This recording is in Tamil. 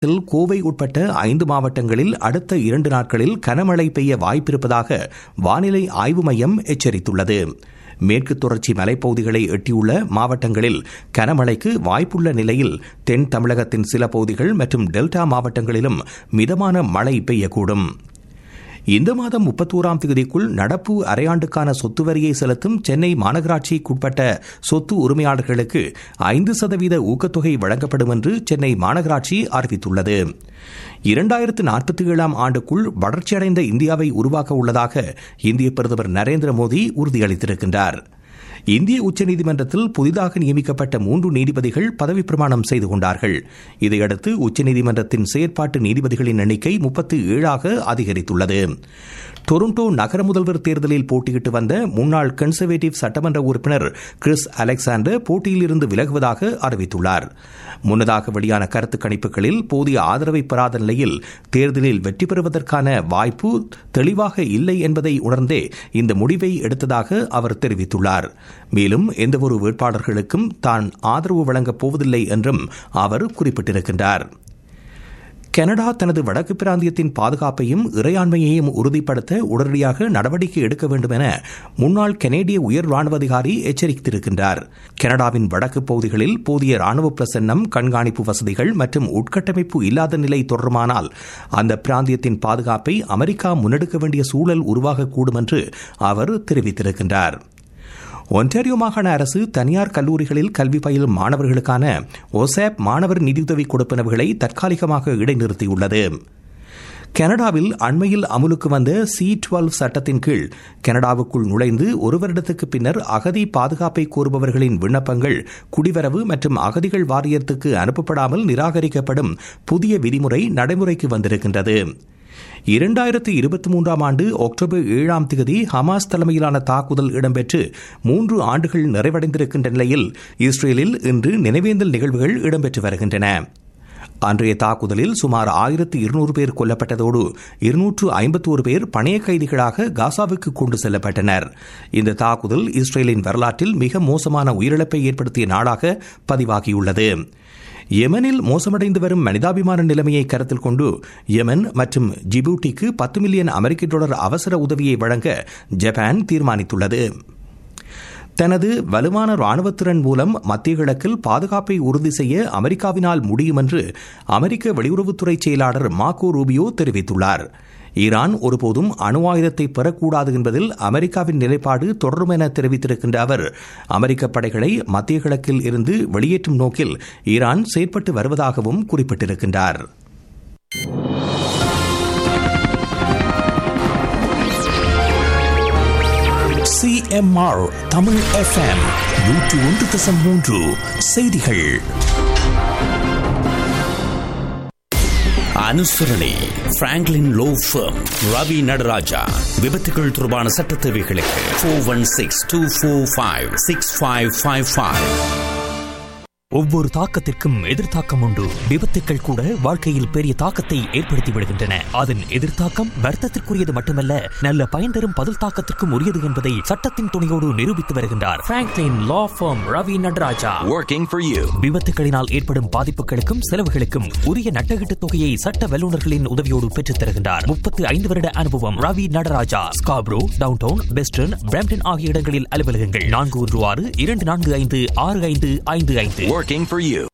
தமிழகத்தில் கோவை உட்பட்ட ஐந்து மாவட்டங்களில் அடுத்த இரண்டு நாட்களில் கனமழை பெய்ய வாய்ப்பிருப்பதாக வானிலை ஆய்வு மையம் எச்சரித்துள்ளது மேற்கு தொடர்ச்சி மலைப்பகுதிகளை எட்டியுள்ள மாவட்டங்களில் கனமழைக்கு வாய்ப்புள்ள நிலையில் தென் தமிழகத்தின் சில பகுதிகள் மற்றும் டெல்டா மாவட்டங்களிலும் மிதமான மழை பெய்யக்கூடும் இந்த மாதம் முப்பத்தோராம் தேதிக்குள் நடப்பு அரையாண்டுக்கான சொத்து வரியை செலுத்தும் சென்னை மாநகராட்சிக்குட்பட்ட சொத்து உரிமையாளர்களுக்கு ஐந்து சதவீத ஊக்கத்தொகை வழங்கப்படும் என்று சென்னை மாநகராட்சி அறிவித்துள்ளது இரண்டாயிரத்து நாற்பத்தி ஏழாம் ஆண்டுக்குள் வளர்ச்சியடைந்த இந்தியாவை உருவாக்க உள்ளதாக இந்திய பிரதமர் நரேந்திர மோடி உறுதியளித்திருக்கின்றார் இந்திய உச்சநீதிமன்றத்தில் புதிதாக நியமிக்கப்பட்ட மூன்று நீதிபதிகள் பதவி பிரமாணம் செய்து கொண்டார்கள் இதையடுத்து உச்சநீதிமன்றத்தின் செயற்பாட்டு நீதிபதிகளின் எண்ணிக்கை முப்பத்தி ஏழாக அதிகரித்துள்ளது டொரண்டோ நகர முதல்வர் தேர்தலில் போட்டியிட்டு வந்த முன்னாள் கன்சர்வேட்டிவ் சட்டமன்ற உறுப்பினர் கிறிஸ் அலெக்சாண்டர் போட்டியிலிருந்து விலகுவதாக அறிவித்துள்ளார் முன்னதாக வெளியான கருத்து கணிப்புகளில் போதிய ஆதரவை பெறாத நிலையில் தேர்தலில் வெற்றி பெறுவதற்கான வாய்ப்பு தெளிவாக இல்லை என்பதை உணர்ந்தே இந்த முடிவை எடுத்ததாக அவர் தெரிவித்துள்ளார் மேலும் எந்தவொரு வேட்பாளர்களுக்கும் தான் ஆதரவு வழங்கப் போவதில்லை என்றும் அவர் குறிப்பிட்டிருக்கின்றார் கனடா தனது வடக்கு பிராந்தியத்தின் பாதுகாப்பையும் இறையாண்மையையும் உறுதிப்படுத்த உடனடியாக நடவடிக்கை எடுக்க வேண்டும் என முன்னாள் கனேடிய உயர் ராணுவ அதிகாரி எச்சரித்திருக்கின்றார் கனடாவின் வடக்கு பகுதிகளில் போதிய ராணுவ பிரசன்னம் கண்காணிப்பு வசதிகள் மற்றும் உட்கட்டமைப்பு இல்லாத நிலை தொடருமானால் அந்த பிராந்தியத்தின் பாதுகாப்பை அமெரிக்கா முன்னெடுக்க வேண்டிய சூழல் உருவாகக்கூடும் என்று அவர் தெரிவித்திருக்கின்றார் ஒன்டாரியோ மாகாண அரசு தனியார் கல்லூரிகளில் கல்வி பயிலும் மாணவர்களுக்கான ஒசாப் மாணவர் நிதியுதவி கொடுப்பனவுகளை தற்காலிகமாக இடைநிறுத்தியுள்ளது கனடாவில் அண்மையில் அமுலுக்கு வந்த சி டுவெல் சட்டத்தின் கீழ் கனடாவுக்குள் நுழைந்து ஒரு வருடத்துக்கு பின்னர் அகதி பாதுகாப்பை கோருபவர்களின் விண்ணப்பங்கள் குடிவரவு மற்றும் அகதிகள் வாரியத்துக்கு அனுப்பப்படாமல் நிராகரிக்கப்படும் புதிய விதிமுறை நடைமுறைக்கு வந்திருக்கின்றது இரண்டாயிரத்து இருபத்தி மூன்றாம் ஆண்டு அக்டோபர் ஏழாம் தேதி ஹமாஸ் தலைமையிலான தாக்குதல் இடம்பெற்று மூன்று ஆண்டுகள் நிறைவடைந்திருக்கின்ற நிலையில் இஸ்ரேலில் இன்று நினைவேந்தல் நிகழ்வுகள் இடம்பெற்று வருகின்றன அன்றைய தாக்குதலில் சுமார் ஆயிரத்து இருநூறு பேர் கொல்லப்பட்டதோடு இருநூற்று ஐம்பத்தோரு பேர் பணைய கைதிகளாக காசாவுக்கு கொண்டு செல்லப்பட்டனர் இந்த தாக்குதல் இஸ்ரேலின் வரலாற்றில் மிக மோசமான உயிரிழப்பை ஏற்படுத்திய நாளாக பதிவாகியுள்ளது யெமனில் மோசமடைந்து வரும் மனிதாபிமான நிலைமையை கருத்தில் கொண்டு யெமன் மற்றும் ஜிபூட்டிக்கு பத்து மில்லியன் அமெரிக்க டாலர் அவசர உதவியை வழங்க ஜப்பான் தீர்மானித்துள்ளது தனது வலுவான ராணுவத்திறன் மூலம் மத்திய கிழக்கில் பாதுகாப்பை உறுதி செய்ய அமெரிக்காவினால் முடியும் என்று அமெரிக்க வெளியுறவுத்துறை செயலாளர் மார்கோ ரூபியோ தெரிவித்துள்ளார் ஈரான் ஒருபோதும் அணு ஆயுதத்தை பெறக்கூடாது என்பதில் அமெரிக்காவின் நிலைப்பாடு தொடரும் என தெரிவித்திருக்கின்ற அவர் அமெரிக்க படைகளை மத்திய கிழக்கில் இருந்து வெளியேற்றும் நோக்கில் ஈரான் செயற்பட்டு வருவதாகவும் குறிப்பிட்டிருக்கின்றார் சிஎம்ஆர் தமிழ் எஃப்எம் நூற்று ஒன்று தசம் மூன்று செய்திகள் அனுசரணை Franklin law firm Ravi Nataraja விபத்துகள் தொடர்பான சட்ட தேவைகளுக்கு four one six two four five six five five five ஒவ்வொரு தாக்கத்திற்கும் எதிர்த்தாக்கம் உண்டு விபத்துக்கள் கூட வாழ்க்கையில் பெரிய தாக்கத்தை ஏற்படுத்தி விடுகின்றன அதன் எதிர்த்தாக்கம் வர்த்தத்திற்குரியது மட்டுமல்ல நல்ல பயன் தரும் பதில் தாக்கத்திற்கும் உரியது என்பதை சட்டத்தின் துணையோடு நிரூபித்து வருகின்றார் Franklin law firm Ravi Nataraja Working for you. விபத்துகளினால் ஏற்படும் பாதிப்புகளுக்கும் செலவுகளுக்கும் உரிய நட்டகீட்டு தொகையை சட்ட வல்லுநர்களின் உதவியோடு பெற்றுத் தருகின்றார் முப்பத்தி ஐந்து வருட அனுபவம் Ravi Nataraja Scarborough downtown western Brampton ஆகிய இடங்களில் அலுவலகங்கள் நான்கு ஒன்று ஆறு இரண்டு நான்கு ஐந்து ஆறு ஐந்து ஐந்து ஐந்து Working for you.